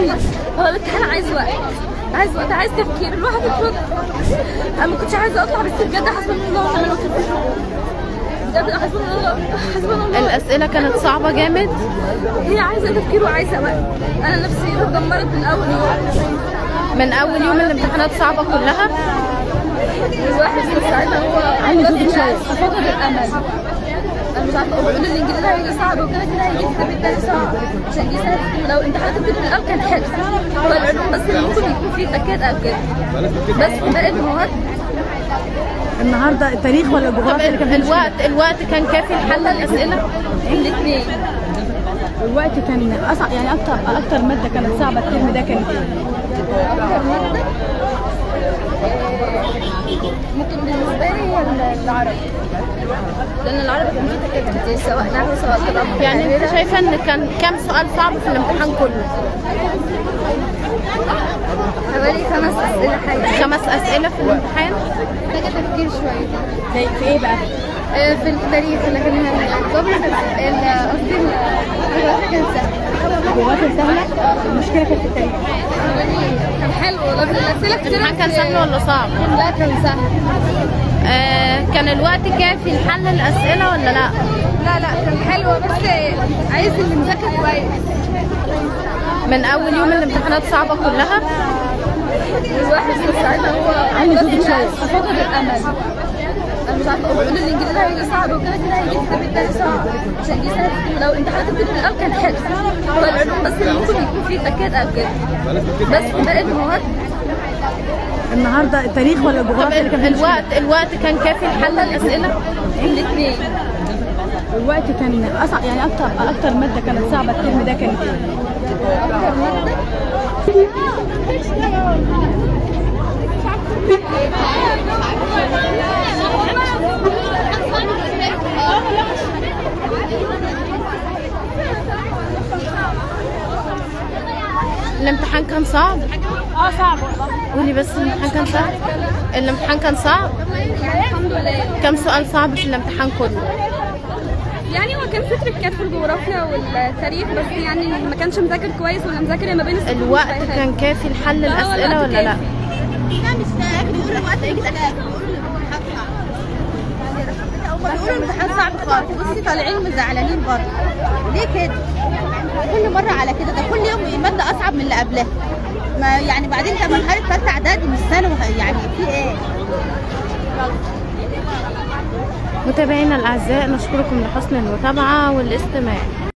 هو الامتحان عايز وقت عايز وقت عايز تفكير الواحد يتوقف انا ما كنتش عايزه اطلع بس بجد حسبنا الله ونعم الوكيل بجد حسبنا الله حسبنا الله الاسئله كانت صعبه جامد هي عايزه تفكير وعايزه وقت انا نفسي اتدمرت من اول يوم من اول يوم الامتحانات صعبه كلها الواحد بس ساعتها هو عايز فقد الامل انا مش عارفه بقول الانجليزي هيجي صعب وكده كده هيجي الكتاب التاني صعب عشان دي سنه لو امتحانات الترم الاول كان حلو هو العلوم بس اللي ممكن يكون فيه تكاد او كده بس باقي المواد النهارده التاريخ ولا طب الجغرافيا اللي كان فيه الوقت الوقت كان كافي لحل الاسئله الاثنين الوقت كان اصعب يعني اكتر اكتر ماده كانت صعبه الترم ده كانت ايه؟ اكتر ماده ممكن بالنسبه لي هي العربي لان العربي كان فيه تكاد كتير سواء نحو سواء قراءه يعني انت شايفه ان كان كام سؤال صعب في الامتحان كله حوالي خمس اسئله حاجه خمس اسئله في الامتحان محتاجه تفكير شويه زي في ايه بقى؟ آه، في التاريخ لكن الجبر كان ال- قصدي الجغرافيا كان سهل الجغرافيا سهله المشكله كانت في التاريخ كان حلو لكن الاسئله كتير الامتحان كان سهل ولا صعب لا كان سهل آه كان الوقت كافي لحل الاسئله ولا لا لا لا كان حلو بس عايز اللي مذاكر كويس من اول يوم الامتحانات صعبه كلها الواحد بس ساعتها هو عايز يشوف بس شوية. فقد الامل انا مش عارفه بقول الانجليزي هيجي صعب وكده كده هيجي الكتاب التاني صعب عشان دي سنه لو امتحانات الترم الاول كان حلو هو العلوم بس اللي ممكن يكون فيه تكاد او كده بس باقي المواد النهارده التاريخ ولا طب الجغرافيا اللي كان فيه الوقت الوقت كان كافي لحل الاسئله الاثنين الوقت كان اصعب يعني اكتر اكتر ماده كانت صعبه الترم ده كانت ايه؟ اكتر ماده الامتحان كان صعب اه صعب والله قولي بس الامتحان كان صعب الامتحان كان صعب الحمد لله كم سؤال صعب في الامتحان كله يعني هو كان فكرة كانت في الجغرافيا والتاريخ بس يعني ما كانش مذاكر كويس ولا مذاكر ما بين السطور مش الوقت فاهم. كان كافي لحل لا، هو الاسئله الوقت ولا لا كافي. بيقولوا الامتحان صعب خالص بصي طالعين زعلانين برضه ليه كده؟ كل مرة على كده ده كل يوم المادة أصعب من اللي قبلها ما يعني بعدين ده مرحلة تالتة إعدادي مش ثانوي يعني في إيه؟ متابعينا الاعزاء نشكركم لحسن المتابعه والاستماع